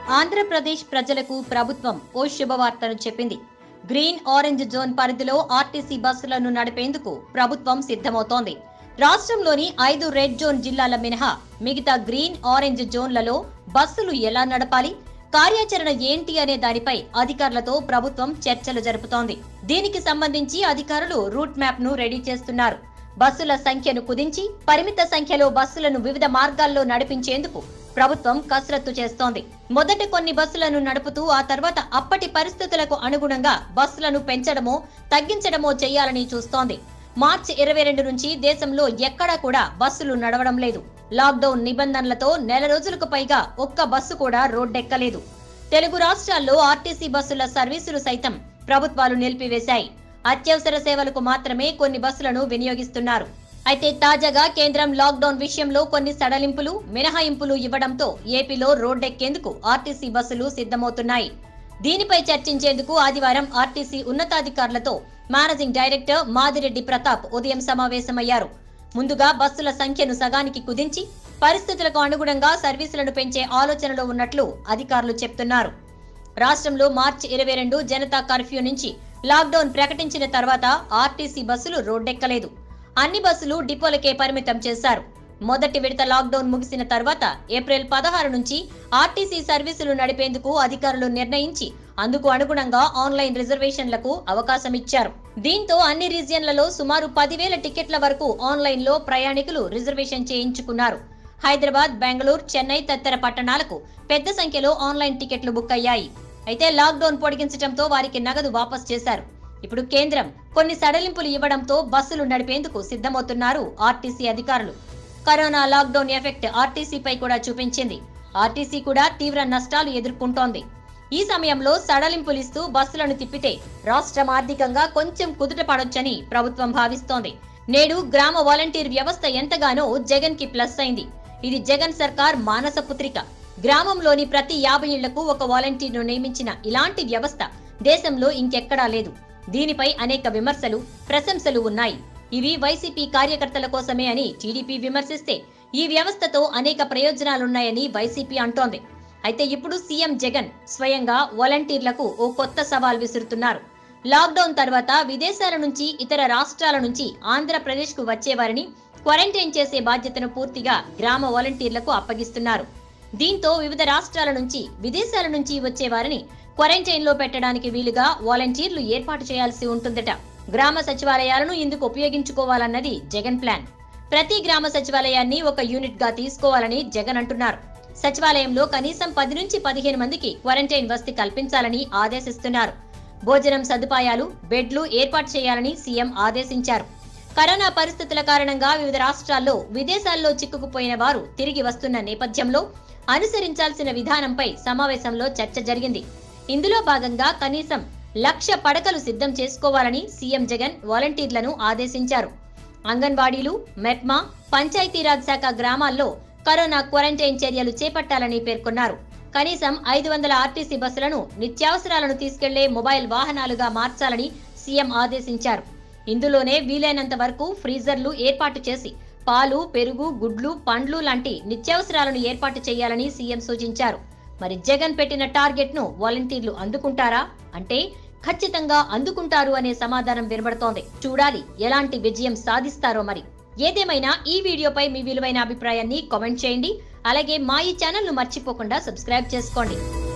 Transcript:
ఆంధ్రప్రదేశ్ ప్రజలకు ప్రభుత్వం ఓ శుభవార్తను చెప్పింది గ్రీన్ ఆరెంజ్ జోన్ పరిధిలో ఆర్టీసీ బస్సులను నడిపేందుకు ప్రభుత్వం సిద్ధమవుతోంది రాష్ట్రంలోని ఐదు రెడ్ జోన్ జిల్లాల మినహా మిగతా గ్రీన్ ఆరెంజ్ జోన్లలో బస్సులు ఎలా నడపాలి కార్యాచరణ ఏంటి అనే దానిపై అధికారులతో ప్రభుత్వం చర్చలు జరుపుతోంది దీనికి సంబంధించి అధికారులు రూట్ మ్యాప్ ను రెడీ చేస్తున్నారు బస్సుల సంఖ్యను కుదించి పరిమిత సంఖ్యలో బస్సులను వివిధ మార్గాల్లో నడిపించేందుకు ప్రభుత్వం కసరత్తు చేస్తోంది మొదట కొన్ని బస్సులను నడుపుతూ ఆ తర్వాత అప్పటి పరిస్థితులకు అనుగుణంగా బస్సులను పెంచడమో తగ్గించడమో చేయాలని చూస్తోంది మార్చి ఇరవై రెండు నుంచి దేశంలో ఎక్కడా కూడా బస్సులు నడవడం లేదు లాక్డౌన్ నిబంధనలతో నెల రోజులకు పైగా ఒక్క బస్సు కూడా రోడ్డెక్కలేదు తెలుగు రాష్ట్రాల్లో ఆర్టీసీ బస్సుల సర్వీసులు సైతం ప్రభుత్వాలు నిలిపివేశాయి అత్యవసర సేవలకు మాత్రమే కొన్ని బస్సులను వినియోగిస్తున్నారు అయితే తాజాగా కేంద్రం లాక్డౌన్ విషయంలో కొన్ని సడలింపులు మినహాయింపులు ఇవ్వడంతో ఏపీలో రోడ్డెక్కేందుకు ఆర్టీసీ బస్సులు సిద్ధమవుతున్నాయి దీనిపై చర్చించేందుకు ఆదివారం ఆర్టీసీ ఉన్నతాధికారులతో మేనేజింగ్ డైరెక్టర్ మాదిరెడ్డి ప్రతాప్ ఉదయం సమావేశమయ్యారు ముందుగా బస్సుల సంఖ్యను సగానికి కుదించి పరిస్థితులకు అనుగుణంగా సర్వీసులను పెంచే ఆలోచనలో ఉన్నట్లు అధికారులు చెప్తున్నారు రాష్ట్రంలో మార్చి ఇరవై రెండు జనతా కర్ఫ్యూ నుంచి లాక్డౌన్ ప్రకటించిన తర్వాత ఆర్టీసీ బస్సులు రోడ్డెక్కలేదు అన్ని బస్సులు డిపోలకే పరిమితం చేశారు మొదటి విడత లాక్డౌన్ ముగిసిన తర్వాత ఏప్రిల్ పదహారు నుంచి ఆర్టీసీ సర్వీసులు నడిపేందుకు అధికారులు నిర్ణయించి అందుకు అనుగుణంగా ఆన్లైన్ రిజర్వేషన్లకు అవకాశం ఇచ్చారు దీంతో అన్ని రీజియన్లలో సుమారు పదివేల టికెట్ల వరకు ఆన్లైన్ లో ప్రయాణికులు రిజర్వేషన్ చేయించుకున్నారు హైదరాబాద్ బెంగళూరు చెన్నై తదితర పట్టణాలకు పెద్ద సంఖ్యలో ఆన్లైన్ టికెట్లు బుక్ అయ్యాయి అయితే లాక్డౌన్ పొడిగించడంతో వారికి నగదు వాపస్ చేశారు ఇప్పుడు కేంద్రం కొన్ని సడలింపులు ఇవ్వడంతో బస్సులు నడిపేందుకు సిద్ధమవుతున్నారు ఆర్టీసీ అధికారులు కరోనా లాక్డౌన్ ఎఫెక్ట్ ఆర్టీసీపై కూడా చూపించింది ఆర్టీసీ కూడా తీవ్ర నష్టాలు ఎదుర్కొంటోంది ఈ సమయంలో సడలింపులు ఇస్తూ బస్సులను తిప్పితే రాష్ట్రం ఆర్థికంగా కొంచెం కుదుట పడొచ్చని ప్రభుత్వం భావిస్తోంది నేడు గ్రామ వాలంటీర్ వ్యవస్థ ఎంతగానో జగన్ కి ప్లస్ అయింది ఇది జగన్ సర్కార్ మానస పుత్రిక గ్రామంలోని ప్రతి యాభై ఇళ్లకు ఒక వాలంటీర్ను నియమించిన ఇలాంటి వ్యవస్థ దేశంలో ఇంకెక్కడా లేదు దీనిపై అనేక విమర్శలు ప్రశంసలు ఉన్నాయి ఇవి వైసీపీ కార్యకర్తల కోసమే అని టీడీపీ విమర్శిస్తే ఈ వ్యవస్థతో అనేక ప్రయోజనాలున్నాయని వైసీపీ అంటోంది అయితే ఇప్పుడు సీఎం జగన్ స్వయంగా వాలంటీర్లకు ఓ కొత్త సవాల్ విసురుతున్నారు లాక్డౌన్ తర్వాత విదేశాల నుంచి ఇతర రాష్ట్రాల నుంచి ఆంధ్రప్రదేశ్ కు వచ్చేవారిని క్వారంటైన్ చేసే బాధ్యతను పూర్తిగా గ్రామ వాలంటీర్లకు అప్పగిస్తున్నారు దీంతో వివిధ రాష్ట్రాల నుంచి విదేశాల నుంచి వచ్చే వారిని క్వారంటైన్ లో పెట్టడానికి వీలుగా వాలంటీర్లు ఏర్పాటు చేయాల్సి ఉంటుందట గ్రామ సచివాలయాలను ఇందుకు ఉపయోగించుకోవాలన్నది జగన్ ప్లాన్ ప్రతి గ్రామ సచివాలయాన్ని ఒక యూనిట్ గా తీసుకోవాలని జగన్ అంటున్నారు సచివాలయంలో కనీసం పది నుంచి పదిహేను మందికి క్వారంటైన్ వసతి కల్పించాలని ఆదేశిస్తున్నారు భోజనం సదుపాయాలు బెడ్లు ఏర్పాటు చేయాలని సీఎం ఆదేశించారు కరోనా పరిస్థితుల కారణంగా వివిధ రాష్ట్రాల్లో విదేశాల్లో చిక్కుకుపోయిన వారు తిరిగి వస్తున్న నేపథ్యంలో అనుసరించాల్సిన విధానంపై సమావేశంలో చర్చ జరిగింది ఇందులో భాగంగా కనీసం లక్ష పడకలు సిద్ధం చేసుకోవాలని సీఎం జగన్ వాలంటీర్లను ఆదేశించారు అంగన్వాడీలు మెప్మా పంచాయతీరాజ్ శాఖ గ్రామాల్లో కరోనా క్వారంటైన్ చర్యలు చేపట్టాలని పేర్కొన్నారు కనీసం ఐదు వందల ఆర్టీసీ బస్సులను నిత్యావసరాలను తీసుకెళ్లే మొబైల్ వాహనాలుగా మార్చాలని సీఎం ఆదేశించారు ఇందులోనే వీలైనంత వరకు ఫ్రీజర్లు ఏర్పాటు చేసి పాలు పెరుగు గుడ్లు పండ్లు లాంటి నిత్యావసరాలను ఏర్పాటు చేయాలని సీఎం సూచించారు మరి జగన్ పెట్టిన టార్గెట్ ను వాలంటీర్లు అందుకుంటారా అంటే ఖచ్చితంగా అందుకుంటారు అనే సమాధానం వినబడుతోంది చూడాలి ఎలాంటి విజయం సాధిస్తారో మరి ఏదేమైనా ఈ వీడియోపై మీ విలువైన అభిప్రాయాన్ని కామెంట్ చేయండి అలాగే మా ఈ ఛానల్ ను మర్చిపోకుండా సబ్స్క్రైబ్ చేసుకోండి